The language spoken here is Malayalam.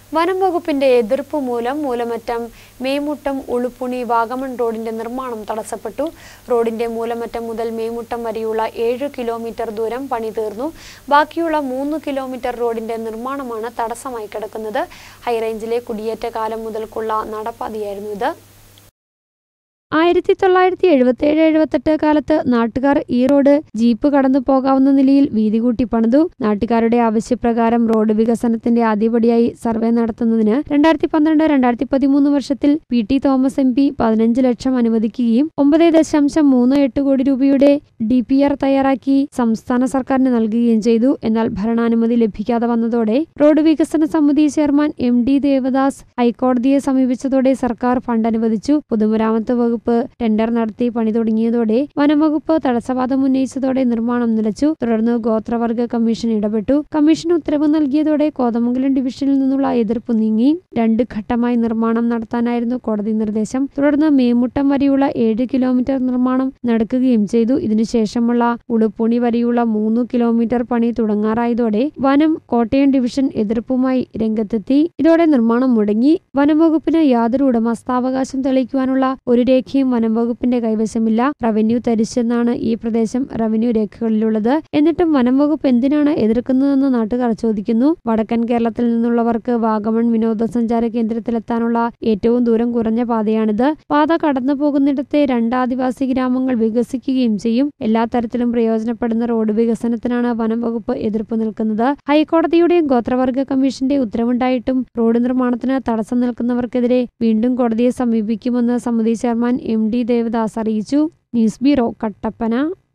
വനം വകുപ്പിന്റെ എതിർപ്പ് മൂലം മൂലമറ്റം മേമുട്ടം ഉളുപ്പുണി വാഗമൺ റോഡിന്റെ നിർമ്മാണം തടസ്സപ്പെട്ടു റോഡിന്റെ മൂലമറ്റം മുതൽ മേമുട്ടം വരെയുള്ള ഏഴ് കിലോമീറ്റർ ദൂരം പണി തീർന്നു ബാക്കിയുള്ള മൂന്ന് കിലോമീറ്റർ റോഡിന്റെ നിർമ്മാണമാണ് തടസ്സമായി കിടക്കുന്നത് ഹൈറേഞ്ചിലെ കുടിയേറ്റ കാലം മുതൽക്കുള്ള നടപ്പാതയായിരുന്നു ഇത് ആയിരത്തി തൊള്ളായിരത്തി എഴുപത്തിയേഴ് എഴുപത്തെട്ട് കാലത്ത് നാട്ടുകാർ ഈ റോഡ് ജീപ്പ് കടന്നു പോകാവുന്ന നിലയിൽ വീതി കൂട്ടി പണിതു നാട്ടുകാരുടെ ആവശ്യപ്രകാരം റോഡ് വികസനത്തിന്റെ ആദ്യപടിയായി സർവേ നടത്തുന്നതിന് രണ്ടായിരത്തി പന്ത്രണ്ട് രണ്ടായിരത്തി പതിമൂന്ന് വർഷത്തിൽ P T Thomas M P പതിനഞ്ച് ലക്ഷം അനുവദിക്കുകയും ഒമ്പത് ദശാംശം മൂന്ന് എട്ട് കോടി രൂപയുടെ ഡി പി ആർ തയ്യാറാക്കി സംസ്ഥാന സർക്കാരിന് നൽകുകയും ചെയ്തു എന്നാൽ ഭരണാനുമതി ലഭിക്കാതെ വന്നതോടെ റോഡ് വികസന സമിതി ചെയർമാൻ എം ഡി ദേവദാസ് ഹൈക്കോടതിയെ സമീപിച്ചതോടെ സർക്കാർ ഫണ്ട് അനുവദിച്ചു പൊതുമരാമത്ത് വകുപ്പ് ടെൻഡർ നടത്തി പണി തുടങ്ങിയതോടെ വനംവകുപ്പ് തടസ്സവാദം ഉന്നയിച്ചതോടെ നിർമ്മാണം നിലച്ചു തുടർന്ന് ഗോത്രവർഗ കമ്മീഷൻ ഇടപെട്ടു കമ്മീഷൻ ഉത്തരവ് നൽകിയതോടെ കോതമംഗലം ഡിവിഷനിൽ നിന്നുള്ള എതിർപ്പ് നീങ്ങി രണ്ട് ഘട്ടമായി നിർമ്മാണം നടത്താനായിരുന്നു കോടതി നിർദ്ദേശം തുടർന്ന് മേമുട്ടം വരെയുള്ള ഏഴ് കിലോമീറ്റർ നിർമ്മാണം നടക്കുകയും ചെയ്തു ഇതിനുശേഷമുള്ള ഉളുപ്പുണി വരെയുള്ള മൂന്ന് കിലോമീറ്റർ പണി തുടങ്ങാറായതോടെ വനം കോട്ടയം ഡിവിഷൻ എതിർപ്പുമായി രംഗത്തെത്തി ഇതോടെ നിർമ്മാണം മുടങ്ങി വനംവകുപ്പിന് യാതൊരു ഉടമസ്ഥാവകാശം തെളിയിക്കുവാനുള്ള ഒരു രേഖയും വനംവകുപ്പിന്റെ കൈവശമില്ല റവന്യൂ തരിശെന്നാണ് ഈ പ്രദേശം റവന്യൂ രേഖകളിലുള്ളത് എന്നിട്ടും വനംവകുപ്പ് എന്തിനാണ് എതിർക്കുന്നതെന്ന് നാട്ടുകാർ ചോദിക്കുന്നു വടക്കൻ കേരളത്തിൽ നിന്നുള്ളവർക്ക് വാഗമൺ വിനോദസഞ്ചാര കേന്ദ്രത്തിലെത്താനുള്ള ഏറ്റവും ദൂരം കുറഞ്ഞ പാതയാണിത് പാത കടന്നു പോകുന്നിടത്തെ രണ്ട് ആദിവാസി ഗ്രാമങ്ങൾ വികസിക്കുകയും ചെയ്യും എല്ലാ തരത്തിലും പ്രയോജനപ്പെടുന്ന റോഡ് വികസനത്തിനാണ് വനം വകുപ്പ് എതിർപ്പ് നിൽക്കുന്നത് ഹൈക്കോടതിയുടെയും ഗോത്രവർഗ കമ്മീഷന്റെ ഉത്തരവുണ്ടായിട്ടും റോഡ് നിർമ്മാണത്തിന് തടസ്സം നിൽക്കുന്നവർക്കെതിരെ വീണ്ടും കോടതിയെ സമീപിക്കുമെന്ന് സമിതി ചെയർമാൻ എം ഡി ദേവദാസ് അറിയിച്ചു ന്യൂസ് ബ്യൂറോ കട്ടപ്പന